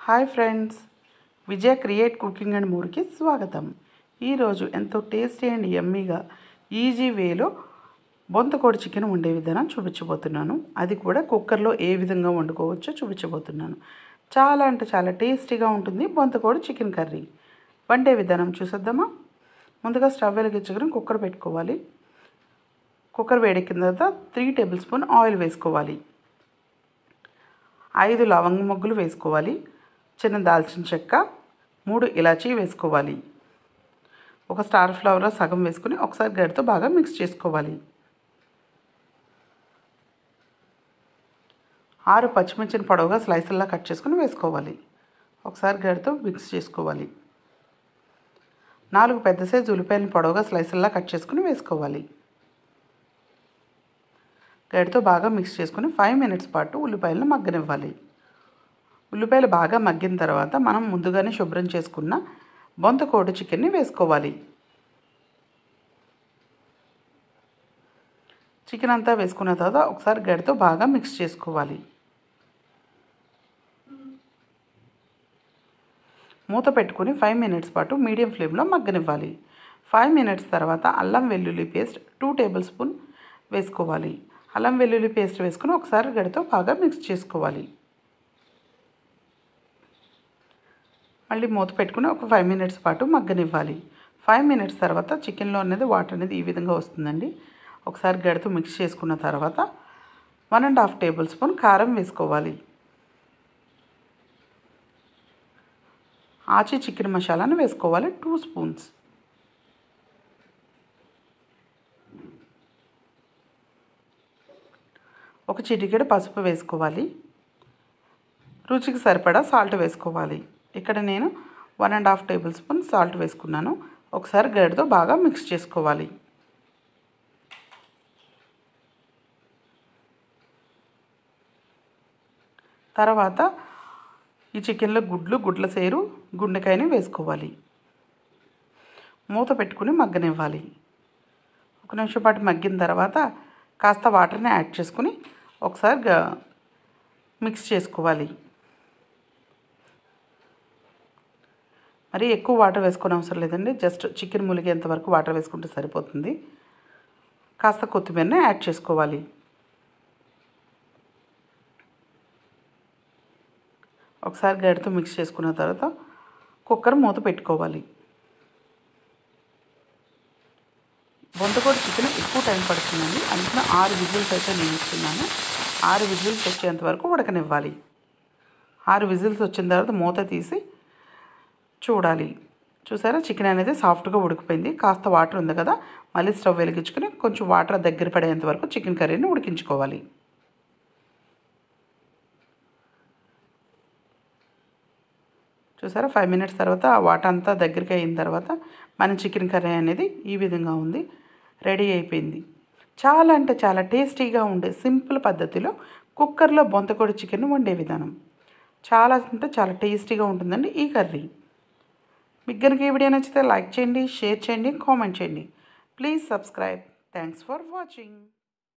hi friends Vijaya create cooking and మూడ్కి స్వాగతం ఈరోజు ఎంతో టేస్టీ అండ్ యమ్మీగా ఈజీ వేలో బొంతకోడి చికెన్ వండే విధానం చూపించబోతున్నాను అది కూడా కుక్కర్లో ఏ విధంగా వండుకోవచ్చో చూపించబోతున్నాను చాలా అంటే చాలా టేస్టీగా ఉంటుంది బొంతకోడి చికెన్ కర్రీ వండే విధానం చూసేద్దామా ముందుగా స్టవ్ వెలిగించుకొని కుక్కర్ పెట్టుకోవాలి కుక్కర్ వేడెక్కిన తర్వాత త్రీ టేబుల్ స్పూన్ ఆయిల్ వేసుకోవాలి ఐదు లవంగ మొగ్గులు వేసుకోవాలి చిన్న దాల్చిన చెక్క మూడు ఇలాచీ వేసుకోవాలి ఒక స్టార్ ఫ్లవర్ సగం వేసుకుని ఒకసారి గడితో బాగా మిక్స్ చేసుకోవాలి ఆరు పచ్చిమిర్చిని పొడవుగా స్లైసుల్లా కట్ చేసుకుని వేసుకోవాలి ఒకసారి గడితో మిక్స్ చేసుకోవాలి నాలుగు పెద్ద సైజు ఉల్లిపాయలను పొడవుగా స్లైసుల్లా కట్ చేసుకుని వేసుకోవాలి గడితో బాగా మిక్స్ చేసుకుని ఫైవ్ మినిట్స్ పాటు ఉల్లిపాయలను మగ్గనివ్వాలి ఉల్లిపాయలు బాగా మగ్గిన తర్వాత మనం ముందుగానే శుభ్రం చేసుకున్న బొంతకోడి చికెన్ని వేసుకోవాలి చికెన్ అంతా వేసుకున్న తర్వాత ఒకసారి గడితో బాగా మిక్స్ చేసుకోవాలి మూత పెట్టుకుని ఫైవ్ మినిట్స్ పాటు మీడియం ఫ్లేమ్లో మగ్గనివ్వాలి ఫైవ్ మినిట్స్ తర్వాత అల్లం వెల్లుల్లి పేస్ట్ టూ టేబుల్ స్పూన్ వేసుకోవాలి అల్లం వెల్లుల్లి పేస్ట్ వేసుకుని ఒకసారి గడితో బాగా మిక్స్ చేసుకోవాలి మళ్ళీ మూత పెట్టుకుని ఒక ఫైవ్ మినిట్స్ పాటు మగ్గనివ్వాలి ఫైవ్ మినిట్స్ తర్వాత చికెన్లో అనేది వాటర్ అనేది ఈ విధంగా వస్తుందండి ఒకసారి గడితో మిక్స్ చేసుకున్న తర్వాత one and half tablespoon కారం వేసుకోవాలి ఆచి చికెన్ మసాలాను వేసుకోవాలి టూ స్పూన్స్ ఒక చిటికెడు పసుపు వేసుకోవాలి రుచికి సరిపడా సాల్ట్ వేసుకోవాలి ఇక్కడ నేను one and half tablespoon salt వేసుకున్నాను ఒకసారి గడితో బాగా మిక్స్ చేసుకోవాలి తర్వాత ఈ చికెన్లో గుడ్లు గుడ్ల సేరు గుండెకాయని వేసుకోవాలి మూత పెట్టుకుని మగ్గనివ్వాలి ఒక నిమిషం పాటు మగ్గిన తర్వాత కాస్త వాటర్ని యాడ్ చేసుకుని ఒకసారి మిక్స్ చేసుకోవాలి మరి ఎక్కువ వాటర్ వేసుకునే అవసరం లేదండి జస్ట్ చికెన్ ములిగేంత వరకు వాటర్ వేసుకుంటే సరిపోతుంది కాస్త కొత్తిమీరని యాడ్ చేసుకోవాలి ఒకసారి గడితో మిక్స్ చేసుకున్న తర్వాత కుక్కర్ మూత పెట్టుకోవాలి బొంతకోడి చికెన్ ఎక్కువ టైం పడుతుందండి అందుకని ఆరు విజిల్స్ అయితే నేను ఇస్తున్నాను ఆరు విజిల్స్ వచ్చేంత వరకు ఉడకనివ్వాలి ఆరు విజిల్స్ వచ్చిన తర్వాత మూత తీసి చూడాలి చూసారా చికెన్ అనేది సాఫ్ట్గా ఉడికిపోయింది కాస్త వాటర్ ఉంది కదా మళ్ళీ స్టవ్ వెలిగించుకొని కొంచెం వాటర్ దగ్గర పడేంత వరకు చికెన్ కర్రీని ఉడికించుకోవాలి చూసారా ఫైవ్ మినిట్స్ తర్వాత ఆ వాటర్ అంతా దగ్గరికి అయిన తర్వాత మన చికెన్ కర్రీ అనేది ఈ విధంగా ఉంది రెడీ అయిపోయింది చాలా అంటే చాలా టేస్టీగా ఉండే సింపుల్ పద్ధతిలో కుక్కర్లో బొంతకోడి చికెన్ వండే విధానం చాలా అంటే చాలా టేస్టీగా ఉంటుందండి ఈ కర్రీ మీకు కనుక ఈ వీడియో నచ్చితే లైక్ చేయండి షేర్ చేయండి కామెంట్ చేయండి please subscribe thanks for watching